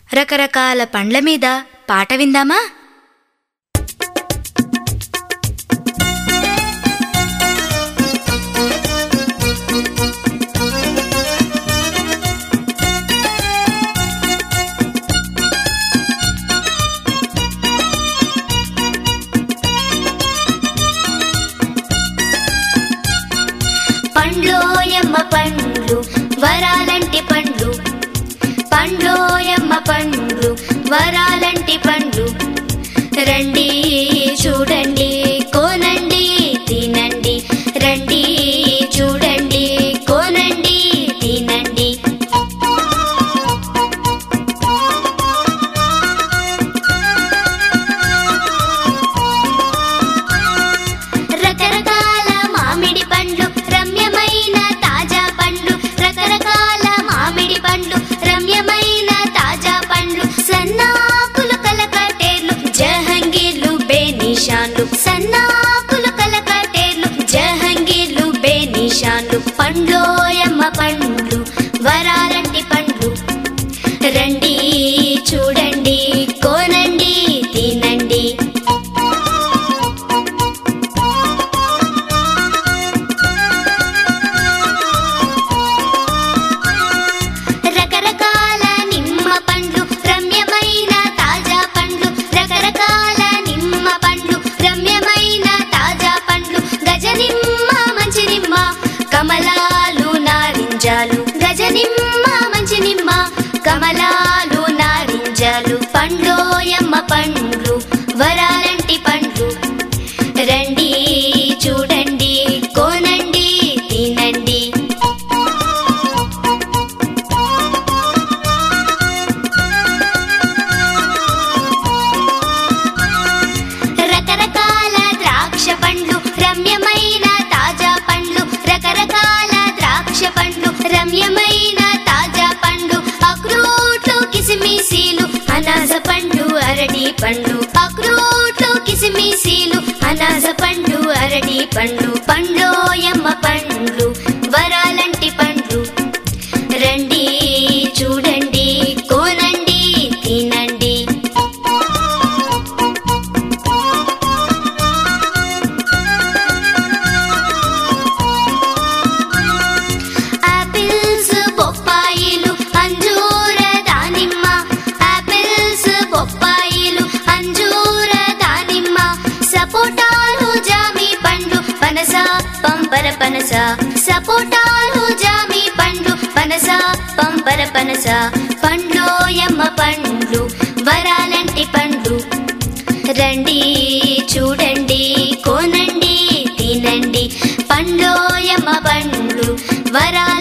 రకరకాల పండ్ల మీద పాట విందామా పండ్లోయమ్మ పండ్లు వరాలంటి పండ్లు పండ్లోయమ్మ పండ్లు వరాలంటి పండ్లు రండి చూడండి కోనండి తినండి రండి చూడండి కోనండి తినండి రకరకాల మామిడి పండ్లు రమ్యమైన తాజా పండ్లు రకరకాల మామిడి పండ్లు రమ్యమైన తాజా పండ్లు సన్నాకులు కలకటేర్లు జహంగీర్లు బేనిషాన్లు సన్నాకులు కలకటేర్లు జహంగీర్లు బేనిషాన్లు పండ్లోయమ్మ పండ్లు వరాలంటి పండ్లు రండి చూడండి కోనండి తినండి రకరకాల నిమ్మ పండ్లు రమ్యమైన తాజా పండ్లు రకరకాల నిమ్మ పండ్లు రమ్యమైన తాజా పండ్లు గజ నిమ్మ మంచి నిమ్మ కమలాలు నారింజాలు గజ నిమ్మ మంచి నిమ్మ కమలాలు నారింజాలు పండ్లోయమ్మ పండ్లు వరాలంటి పండ్లు రండి చూడండి కోనండి తినండి రకరకాల ద్రాక్ష పండ్లు రమ్యమైన తాజా పండ్లు రకరకాల ద్రాక్ష పండ్లు రమ్యమైన తాజా పండ్లు అక్రూట్లు కిసిమిసీలు అనాస పండ్లు అరటి పండ్లు అక్రూట్లు కిసిమిసీలు అనాస పండ్లు అరటి పండ్లు పండ్లోయమ్మ పండ్లు వరాలంటి పండ్లు రండి చూడండి కోనండి తినండి ఆపిల్స్ బొప్పాయిలు అంజూర దానిమ్మ ఆపిల్స్ బొప్పాయిలు అంజూర దానిమ్మ సపోటాలు జామి పండ్లు పనస పంపర పనస సపోటాలు జామి పండ్లు పనస పంపర పనస పండ్లోయమ్మ పండ్లు వరాలంటి పండ్లు రండి చూడండి కోనండి తినండి పండ్లోయమ్మ పండ్లు వరాల